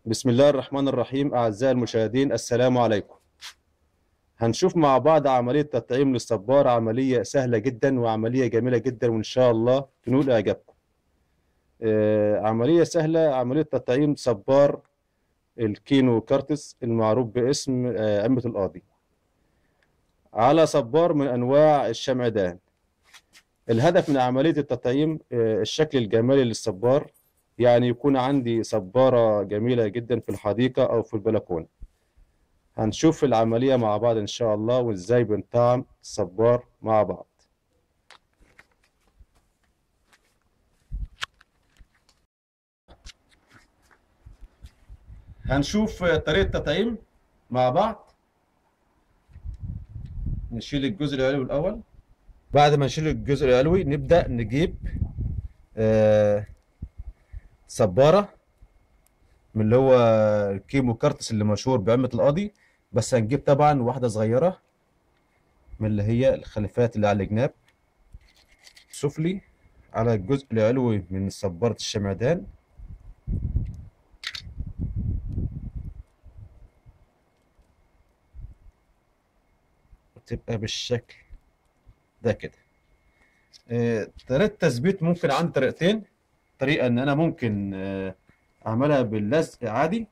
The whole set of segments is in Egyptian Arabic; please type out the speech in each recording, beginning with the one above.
بسم الله الرحمن الرحيم أعزائي المشاهدين السلام عليكم هنشوف مع بعض عملية تطعيم للصبار عملية سهلة جدا وعملية جميلة جدا وإن شاء الله تنول إعجابكم آه، عملية سهلة عملية تطعيم صبار الكينو كارتس المعروف باسم آه، أمة القاضي على صبار من أنواع الشمعدان الهدف من عملية التطعيم آه، الشكل الجمالي للصبار يعني يكون عندي صبارة جميلة جدا في الحديقة أو في البلكونة هنشوف العملية مع بعض إن شاء الله وإزاي بنطعم الصبار مع بعض هنشوف طريقة التطعيم مع بعض نشيل الجزء العلوي الأول بعد ما نشيل الجزء العلوي نبدأ نجيب آه صبارة من اللي هو الكيمو كارتس اللي مشهور بعمة القاضي بس هنجيب طبعا واحدة صغيرة من اللي هي الخلفات اللي على الجناب سفلي على الجزء العلوي من صبارة الشمعدان وتبقى بالشكل ده كده آه، طريقة تثبيت ممكن عندي طريقتين طريقة إن أنا ممكن آه، أعملها باللزق عادي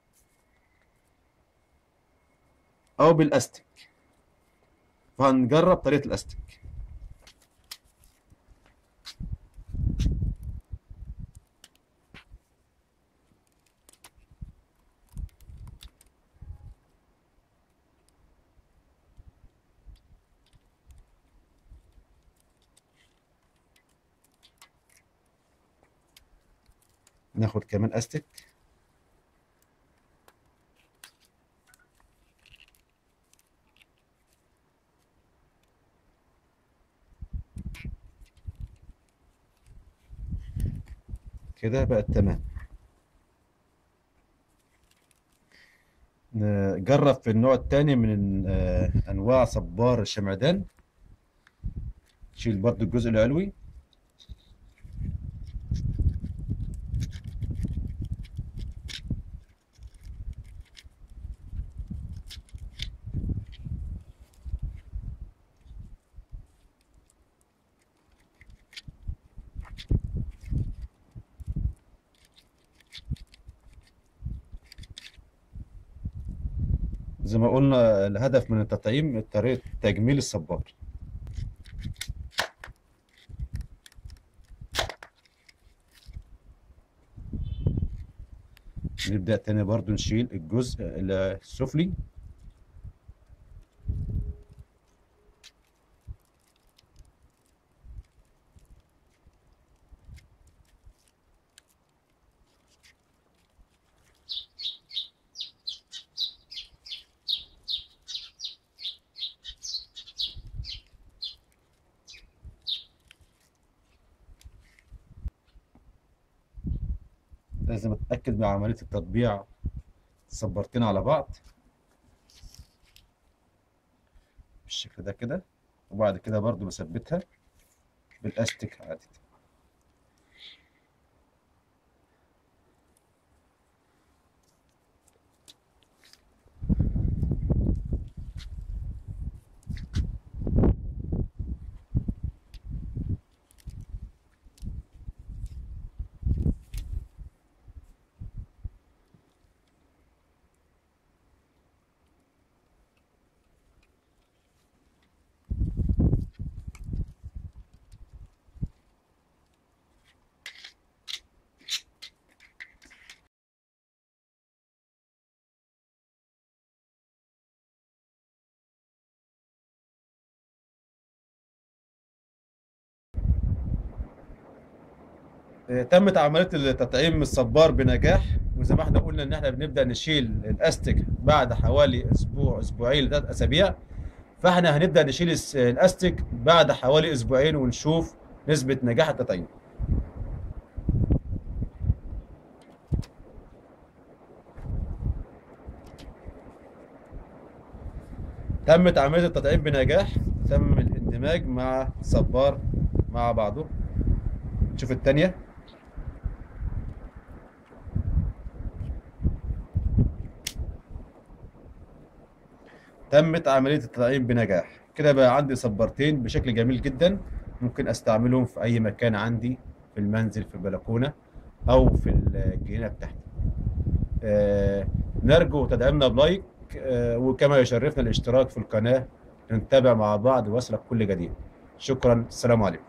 أو بالأستك فهنجرب طريقة الأستك ناخد كمان أستك كده بقت تمام نجرب في النوع التاني من آه، أنواع صبار الشمعدان نشيل برضو الجزء العلوي زي ما قلنا الهدف من التطعيم طريقة تجميل الصبار نبدأ تاني برضو نشيل الجزء السفلي لازم اتاكد من عمليه التطبيع صبرتين على بعض بالشكل ده كده وبعد كده برضو بثبتها بالاستيك عادي آه، تمت عمليه التطعيم الصبار بنجاح وزي ما احنا قلنا ان احنا بنبدا نشيل الاستيك بعد حوالي اسبوع اسبوعين لثلاث اسابيع فاحنا هنبدا نشيل الس- الاستيك بعد حوالي اسبوعين ونشوف نسبه نجاح التطعيم تمت عمليه التطعيم بنجاح تم الاندماج مع صبار مع بعضه نشوف الثانيه تمت عملية التطعيم بنجاح كده بقى عندي صبارتين بشكل جميل جدا ممكن استعملهم في اي مكان عندي في المنزل في البلكونة او في الجنينة بتاعتي آه نرجو تدعمنا بلايك آه وكما يشرفنا الاشتراك في القناة نتابع مع بعض وصلك كل جديد شكرا السلام عليكم